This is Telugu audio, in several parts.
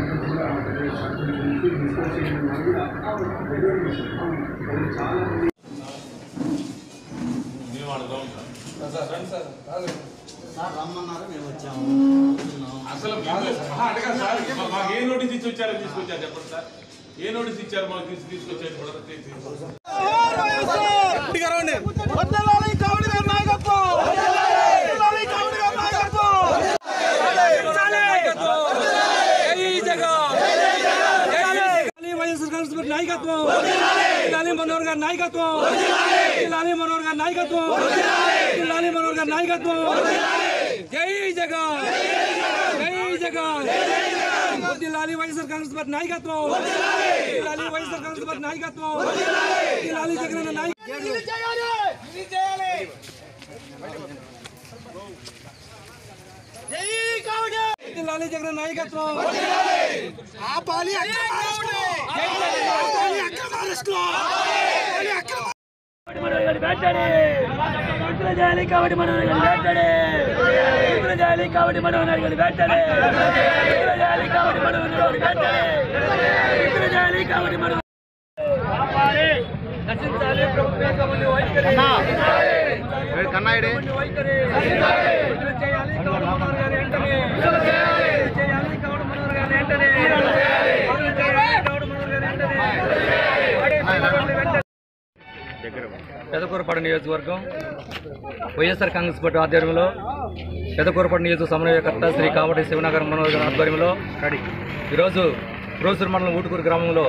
కూడా ఆంధ్రప్రదేశ్ సర్పంచ్ నుంచి డిస్కస్ చేయడం వల్ల కూడా రెగ్యులర్ విషయం అది చాలా మంది అసలు మీకు- ఆహా, అంటే కాదు సార్ మా- మాకు ఏ నోటీస్ ఇచ్చి వచ్చారో తీసుకొచ్చారు చెప్పండి సార్ ఏ నోటీస్ ఇచ్చారు మాకు తీసి తీసుకొచ్చారు ఇప్పుడు తీ- తీ- వద్దలాలి కావడి గారి నాయకత్వం వద్దలాలి కావడి గారి నాయకత్వం వైఎస్ఆర్ కాంగ్రెస్ పార్టీ నాయకత్వం లాలి మనోహర్ గారి నాయకత్వం లాలి మనోహర్ గారి నాయకత్వం లాలి మనోహర్ గారి నాయకత్వం జై జగన్ జై జగన్ వద్దు లాలి వైఎస్ఆర్ కాంగ్రెస్ పార్టీ నాయకత్వం లాలి వైఎస్ఆర్ కాంగ్రెస్ పార్టీ నాయకత్వం లాలి జగన్ అన్న నాయకత్వం ఇది చేయాలి ఇది చేయాలి జై కావడి లాలి జగన్ నాయకత్వం ఆపాలి అక్రమ అరెస్టులు ఆపాలి అక్రమ అరెస్టులు ఆపాలి అక్రమ చేయాలి కాబట్టి మనం వేటాడే చేయాలి కాబట్టి మనం వేటాడే చేయాలి కాబట్టి మనం వేటాడే చేయాలి కాబట్టి మనం నశించాలి ప్రభుత్వం వైఖరి కన్నాయుడే వైఖరి చేయాలి కావడం మనోహర్ గారి వెంటనే చేయాలి కావడం మనోహర్ గారి వెంటనే చేయాలి కావడం మనోహర్ గారి వెంటనే పెదకూరపాడు నియోజకవర్గం వైఎస్ఆర్ కాంగ్రెస్ పార్టీ ఆధ్వర్యంలో పెదకూరపాడు నియోజక సమన్వయకర్త శ్రీ కావటి శివనగర్ మనోహర్ గారి ఆధ్వర్యంలో ఈరోజు రోసూరు మండలం ఊటుకూరు గ్రామంలో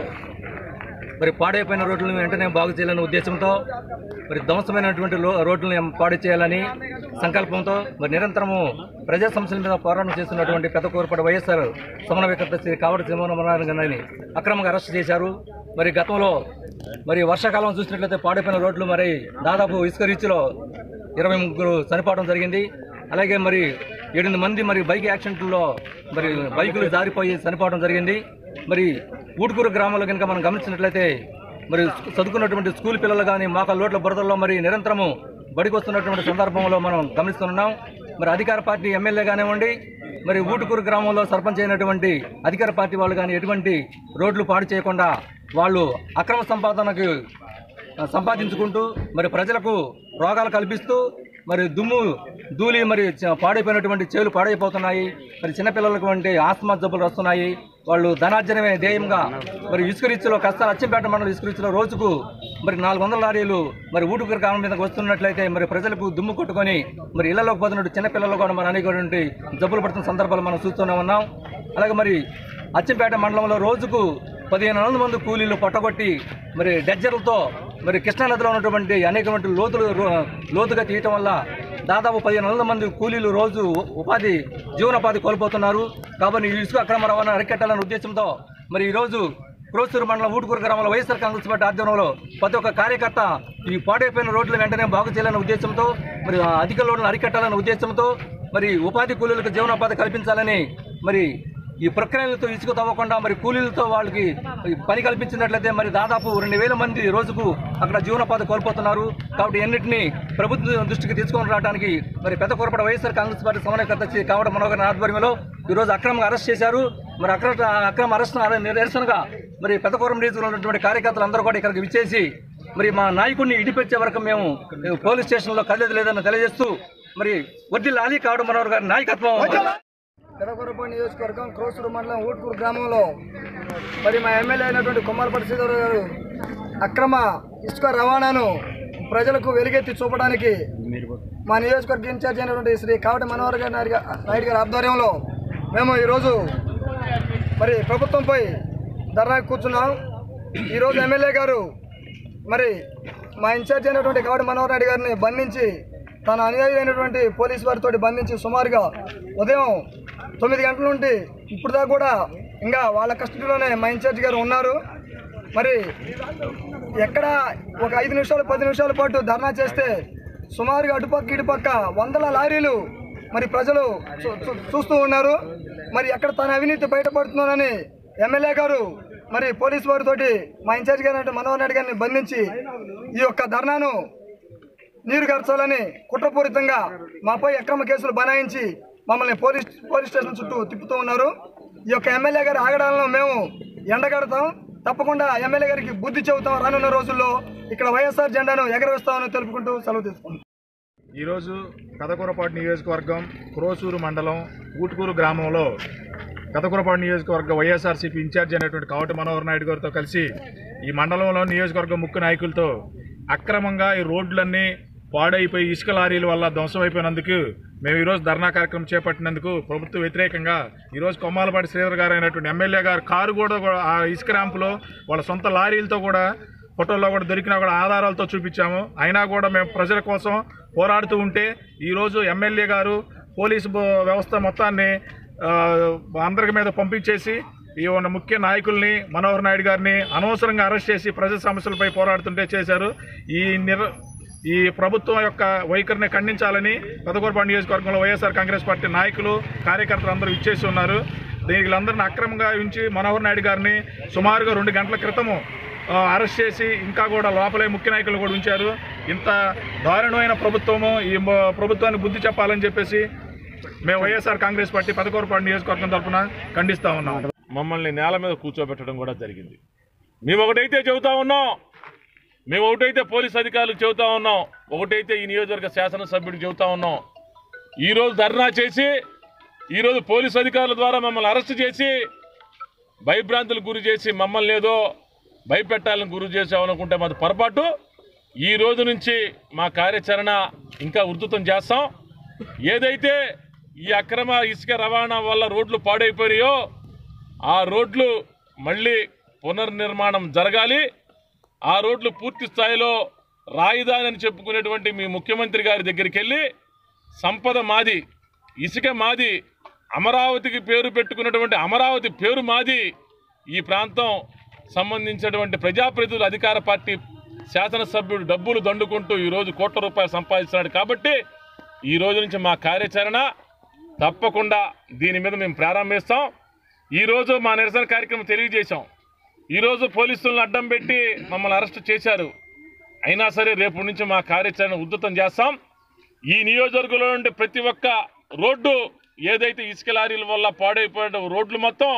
మరి పాడైపోయిన రోడ్లను వెంటనే బాగు చేయాలనే ఉద్దేశంతో మరి ధ్వంసమైనటువంటి లో- రోడ్లను పాడు చేయాలని సంకల్పంతో మరి నిరంతరము ప్రజా సమస్యల మీద పోరాటం చేస్తున్నటువంటి పెద్ద కోరపడి వైఎస్ఆర్ సమన్వయకర్త శ్రీ కావటి సింహనారాయణ గారిని అక్రమంగా అరెస్ట్ చేశారు మరి గతంలో మరి వర్షాకాలం చూసినట్లయితే పాడైపోయిన రోడ్లు మరి దాదాపు ఇసుక రీచ్లో ఇరవై ముగ్గురు చనిపోవడం జరిగింది అలాగే మరి ఏడెనిమిది మంది మరి బైక్ యాక్సిడెంట్లో మరి బైకులు జారిపోయి చనిపోవడం జరిగింది మరి ఊటుకూరు గ్రామంలో కనుక మనం గమనించినట్లయితే మరి చదువుకున్నటువంటి స్కూల్ పిల్లలు కానీ మాక లోట్ల బురదల్లో మరి నిరంతరము బడికి వస్తున్నటువంటి సందర్భంలో మనం గమనిస్తున్నాం మరి అధికార పార్టీ ఎమ్మెల్యే కానివ్వండి మరి ఊటుకూరు గ్రామంలో సర్పంచ్ అయినటువంటి అధికార పార్టీ వాళ్ళు కానీ ఎటువంటి రోడ్లు పాడు చేయకుండా వాళ్ళు అక్రమ సంపాదనకు సంపాదించుకుంటూ మరి ప్రజలకు రోగాలు కల్పిస్తూ మరి దుమ్ము ధూళి మరి చ- పాడైపోయినటువంటి చేలు పాడైపోతున్నాయి మరి చిన్నపిల్లలకు వంటి ఆస్మా జబ్బులు వస్తున్నాయి వాళ్ళు ధనార్జనమే ధ్యేయంగా మరి ఇసుక రీచ్లో కష్టాలు అచ్చంపేట మండలం ఇసుక రీచ్లో రోజుకు మరి నాలుగు వందల లారీలు మరి ఊటుకర గ్రామం మీదకి వస్తున్నట్లయితే మరి ప్రజలకు దుమ్ము కొట్టుకొని మరి ఇళ్లలోకి పోతున్నట్టు చిన్నపిల్లలు కూడా మరి అనేకటువంటి జబ్బులు పడుతున్న సందర్భాలు మనం చూస్తూనే ఉన్నాం అలాగే మరి అచ్చంపేట మండలంలో రోజుకు పదిహేను వందల మంది కూలీలు పట్టగొట్టి మరి డెజ్జర్లతో మరి కృష్ణానదిలో ఉన్నటువంటి అనేకటువంటి లోతులు రో- లోతుగా తీయటం వల్ల దాదాపు పదిహేను వందల మంది కూలీలు రోజు ఉపాధి జీవనోపాధి కోల్పోతున్నారు కాబట్టి ఈ ఇసుక అక్రమ రవాణా అరికట్టాలనే ఉద్దేశంతో మరి ఈరోజు క్రోసూరు మండలం ఊటుకూరు గ్రామంలో వైఎస్ఆర్ కాంగ్రెస్ పార్టీ ఆధ్వర్యంలో ప్రతి ఒక్క కార్యకర్త ఈ పాడైపోయిన రోడ్లు వెంటనే బాగు చేయాలనే ఉద్దేశంతో మరి ఆ అధిక లోడ్లను అరికట్టాలనే ఉద్దేశంతో మరి ఉపాధి కూలీలకు జీవనోపాధి కల్పించాలని మరి ఈ ప్రక్రియలతో ఇసుక తవ్వకుండా మరి కూలీలతో వాళ్ళకి పని కల్పించినట్లయితే మరి దాదాపు రెండు వేల మంది రోజుకు అక్కడ జీవనోపాధి కోల్పోతున్నారు కాబట్టి ఎన్నింటినీ ప్రభుత్వం దృష్టికి తీసుకొని రావడానికి మరి పెద్ద కోరపడ వైఎస్ఆర్ కాంగ్రెస్ పార్టీ సమన్వయకర్త శ్రీ కావడ మనోహర్ ఆధ్వర్యంలో ఈరోజు అక్రమంగా అరెస్ట్ చేశారు మరి అక్రమ అక్రమ అరెస్ట్ నిరసనగా మరి పెద్దకూరం నియోజకవర్గంలో ఉన్నటువంటి కార్యకర్తలు అందరూ కూడా ఇక్కడికి విచ్చేసి మరి మా నాయకుడిని ఇడిపించే వరకు మేము పోలీస్ స్టేషన్లో కదలేదు లేదని తెలియజేస్తూ మరి వడ్డీ లాలి కావడ మనోహర్ గారి నాయకత్వం పెదకొరప నియోజకవర్గం క్రోసూరు మండలం ఊట్కూరు గ్రామంలో మరి మా ఎమ్మెల్యే అయినటువంటి కొమ్మలపల్లి శ్రీధర్ గారు అక్రమ ఇసుక రవాణాను ప్రజలకు వెలుగెత్తి చూపడానికి మా నియోజకవర్గ ఇన్ఛార్జ్ అయినటువంటి శ్రీ కావటి మనోహర్ గారి నాయుడు గా- నాయుడు గారి ఆధ్వర్యంలో మేము ఈరోజు మరి ప్రభుత్వంపై ధర్నా కూర్చున్నాం ఈరోజు ఎమ్మెల్యే గారు మరి మా ఇన్ఛార్జ్ అయినటువంటి కావటి మనోహర్ నాయుడు గారిని బంధించి తన అనుయాయి అయినటువంటి పోలీస్ వారితో బంధించి సుమారుగా ఉదయం తొమ్మిది గంటల నుండి ఇప్పుడు దాకా కూడా ఇంకా వాళ్ళ కస్టడీలోనే మా ఇన్ఛార్జ్ గారు ఉన్నారు మరి ఎక్కడ ఒక ఐదు నిమిషాలు పది నిమిషాల పాటు ధర్నా చేస్తే సుమారుగా అటుపక్క ఇటుపక్క వందల లారీలు మరి ప్రజలు చూ- చూ- చూస్తూ ఉన్నారు మరి ఎక్కడ తన అవినీతి బయటపడుతున్నానని ఎమ్మెల్యే గారు మరి పోలీస్ వారితోటి మా ఇన్ఛార్జ్ గారు మనోహర్ నాయుడు గారిని బంధించి ఈ యొక్క ధర్నాను నీరు గర్చాలని కుట్రపూరితంగా మాపై అక్రమ కేసులు బనాయించి మమ్మల్ని పోలీస్ పోలీస్ స్టేషన్ చుట్టూ తిప్పుతూ ఉన్నారు ఈ యొక్క ఎమ్మెల్యే గారి ఆగడాలను మేము ఎండగడతాం తప్పకుండా ఎమ్మెల్యే గారికి బుద్ధి చెబుతాం రానున్న రోజుల్లో ఇక్కడ వైఎస్ఆర్ జెండాను ఎగరవేస్తామని తెలుపుకుంటూ సెలవు తీసుకుంటాం ఈరోజు కథకూరపాటు నియోజకవర్గం క్రోసూరు మండలం ఊటుకూరు గ్రామంలో కథకూరపాటు నియోజకవర్గ వైఎస్ఆర్సీపీ ఇన్ఛార్జ్ అయినటువంటి కావటి మనోహర్ నాయుడు గారితో కలిసి ఈ మండలంలో నియోజకవర్గ ముఖ్య నాయకులతో అక్రమంగా ఈ రోడ్లన్నీ పాడైపోయి ఇసుక లారీల వల్ల ధ్వంసం అయిపోయినందుకు మేము ఈరోజు ధర్నా కార్యక్రమం చేపట్టినందుకు ప్రభుత్వ వ్యతిరేకంగా ఈరోజు కొమ్మాలపాటి శ్రీధర్ గారు అయినటువంటి ఎమ్మెల్యే గారు కారు కూడా కూడా ఆ ఇసుక ర్యాంపులో వాళ్ళ సొంత లారీలతో కూడా ఫోటోల్లో కూడా దొరికినా కూడా ఆధారాలతో చూపించాము అయినా కూడా మేము ప్రజల కోసం పోరాడుతూ ఉంటే ఈరోజు ఎమ్మెల్యే గారు పోలీసు బో- వ్యవస్థ మొత్తాన్ని ఆ, అందరి మీద పంపించేసి ఈ ఉన్న ముఖ్య నాయకుల్ని మనోహర్ నాయుడు గారిని అనవసరంగా అరెస్ట్ చేసి ప్రజల సమస్యలపై పోరాడుతుంటే చేశారు ఈ నిర ఈ ప్రభుత్వం యొక్క వైఖరిని ఖండించాలని పెదకూరపాడు నియోజకవర్గంలో వైఎస్ఆర్ కాంగ్రెస్ పార్టీ నాయకులు కార్యకర్తలు అందరూ ఇచ్చేసి ఉన్నారు వీళ్ళందరిని అక్రమంగా ఉంచి మనోహర్ నాయుడు గారిని సుమారుగా రెండు గంటల క్రితము ఆ, అరెస్ట్ చేసి ఇంకా కూడా లోపలే ముఖ్య నాయకులు కూడా ఉంచారు ఇంత దారుణమైన ప్రభుత్వము ఈ మ- ప్రభుత్వాన్ని బుద్ధి చెప్పాలని చెప్పేసి మేము వైఎస్ఆర్ కాంగ్రెస్ పార్టీ పదకూరపాడు నియోజకవర్గం తరఫున ఖండిస్తా ఉన్నాం మమ్మల్ని నేల మీద కూర్చోబెట్టడం కూడా జరిగింది మేము ఒకటైతే చెబుతా ఉన్నాం మేము ఒకటైతే పోలీస్ అధికారులకు చెబుతా ఉన్నాం ఒకటైతే ఈ నియోజకవర్గ శాసనసభ్యుడికి చెబుతా ఉన్నాం ఈరోజు ధర్నా చేసి ఈరోజు పోలీస్ అధికారుల ద్వారా మమ్మల్ని అరెస్ట్ చేసి భయభ్రాంతులకు గురి చేసి మమ్మల్ని ఏదో భయపెట్టాలని గురి చేసామనుకుంటే మాది పొరపాటు ఈ రోజు నుంచి మా కార్యాచరణ ఇంకా ఉధృతం చేస్తాం ఏదైతే ఈ అక్రమ ఇసుక రవాణా వల్ల రోడ్లు పాడైపోయాయో ఆ రోడ్లు మళ్ళీ పునర్నిర్మాణం జరగాలి ఆ రోడ్లు పూర్తి స్థాయిలో రాయిదాని అని చెప్పుకునేటువంటి మీ ముఖ్యమంత్రి గారి దగ్గరికి వెళ్ళి సంపద మాది ఇసుక మాది అమరావతికి పేరు పెట్టుకున్నటువంటి అమరావతి పేరు మాది ఈ ప్రాంతం సంబంధించినటువంటి ప్రజాప్రతినిధులు అధికార పార్టీ శాసనసభ్యుడు డబ్బులు దండుకుంటూ ఈరోజు కోట్ల రూపాయలు సంపాదిస్తున్నాడు కాబట్టి ఈ రోజు నుంచి మా కార్యాచరణ తప్పకుండా దీని మీద మేము ప్రారంభిస్తాం ఈరోజు మా నిరసన కార్యక్రమం తెలియజేశాం ఈరోజు పోలీసులను అడ్డం పెట్టి మమ్మల్ని అరెస్ట్ చేశారు అయినా సరే రేపు నుంచి మా కార్యాచరణ ఉద్ధృతం చేస్తాం ఈ నియోజకవర్గంలో ఉండే ప్రతి ఒక్క రోడ్డు ఏదైతే ఇసుక లారీల వల్ల పాడైపోయిన రోడ్లు మొత్తం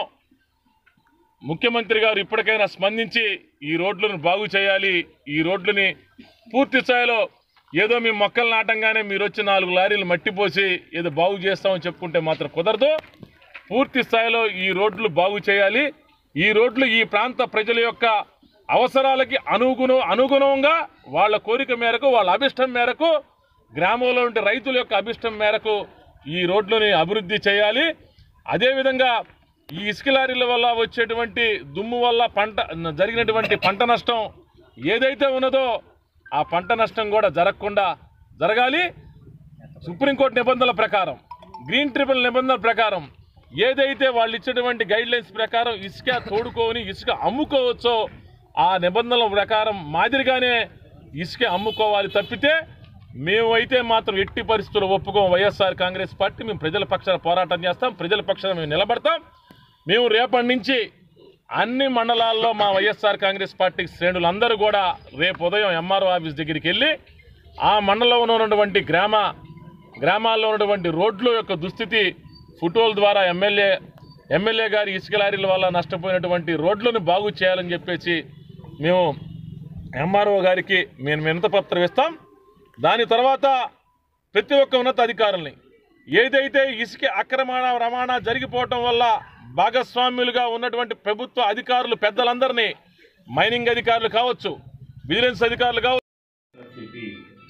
ముఖ్యమంత్రి గారు ఇప్పటికైనా స్పందించి ఈ రోడ్లను బాగు చేయాలి ఈ రోడ్లని పూర్తి స్థాయిలో ఏదో మీ మొక్కలు నాటంగానే మీరు వచ్చి నాలుగు లారీలు మట్టిపోసి ఏదో బాగు చేస్తామని చెప్పుకుంటే మాత్రం కుదరదు పూర్తి స్థాయిలో ఈ రోడ్లు బాగు చేయాలి ఈ రోడ్లు ఈ ప్రాంత ప్రజల యొక్క అవసరాలకి అనుగుణ అనుగుణంగా వాళ్ళ కోరిక మేరకు వాళ్ళ అభిష్టం మేరకు గ్రామంలో ఉండే రైతుల యొక్క అభిష్టం మేరకు ఈ రోడ్లని అభివృద్ధి చేయాలి అదేవిధంగా ఈ ఇసుక లారీల వల్ల వచ్చేటువంటి దుమ్ము వల్ల పంట జరిగినటువంటి పంట నష్టం ఏదైతే ఉన్నదో ఆ పంట నష్టం కూడా జరగకుండా జరగాలి సుప్రీంకోర్టు నిబంధనల ప్రకారం గ్రీన్ ట్రిపుల్ నిబంధనల ప్రకారం ఏదైతే వాళ్ళు ఇచ్చేటువంటి గైడ్ లైన్స్ ప్రకారం ఇసుక తోడుకొని ఇసుక అమ్ముకోవచ్చో ఆ నిబంధనల ప్రకారం మాదిరిగానే ఇసుక అమ్ముకోవాలి తప్పితే మేము అయితే మాత్రం ఎట్టి పరిస్థితుల్లో ఒప్పుకోం వైఎస్ఆర్ కాంగ్రెస్ పార్టీ మేము ప్రజల పక్షాన పోరాటం చేస్తాం ప్రజల పక్షాన మేము నిలబడతాం మేము రేపటి నుంచి అన్ని మండలాల్లో మా వైఎస్ఆర్ కాంగ్రెస్ పార్టీ శ్రేణులందరూ కూడా రేపు ఉదయం ఎంఆర్ఓ ఆఫీస్ దగ్గరికి వెళ్ళి ఆ మండలంలో ఉన్నటువంటి గ్రామ గ్రామాల్లో ఉన్నటువంటి రోడ్ల యొక్క దుస్థితి ఫోటోల ద్వారా ఎమ్మెల్యే ఎమ్మెల్యే గారి ఇసుక లారీల వల్ల నష్టపోయినటువంటి రోడ్లను బాగు చేయాలని చెప్పేసి మేము ఎంఆర్ఓ గారికి మేము వినతపత్రం ఇస్తాం దాని తర్వాత ప్రతి ఒక్క ఉన్నత అధికారుల్ని ఏదైతే ఇసుక అక్రమ రవాణా జరిగిపోవటం వల్ల భాగస్వామ్యులుగా ఉన్నటువంటి ప్రభుత్వ అధికారులు పెద్దలందరినీ మైనింగ్ అధికారులు కావచ్చు విజిలెన్స్ అధికారులు కావచ్చు సిపి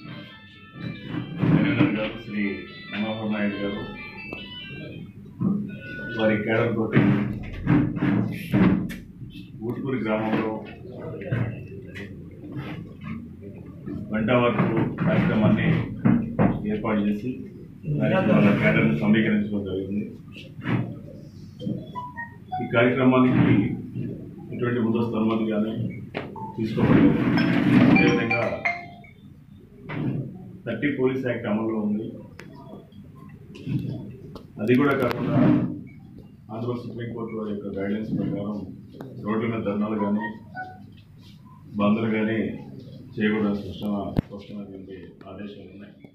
కన్వీనర్ గారు శ్రీ మనోహర్ నాయుడు గారు వారి కేడర్ తోటి ఊటుకూరి గ్రామంలో గంట వరకు కార్యక్రమాన్ని ఏర్పాటు చేసి దానికి వాళ్ళ కేడర్ని సమీకరించడం జరిగింది ఈ కార్యక్రమానికి ఎటువంటి ముందస్తు అనుమతి కానీ తీసుకోబడలేదు అదేవిధంగా థర్టీ పోలీస్ యాక్ట్ అమల్లో ఉంది అది కూడా కాకుండా ఆంధ్రప్రదేశ్ సుప్రీంకోర్టు వారి యొక్క గైడ్లైన్స్ ప్రకారం రోడ్ల మీద ధర్నాలు కానీ బంద్లు కానీ చేయకూడదని స్పష్టమైన స్పష్టమైనటువంటి ఆదేశాలు ఉన్నాయి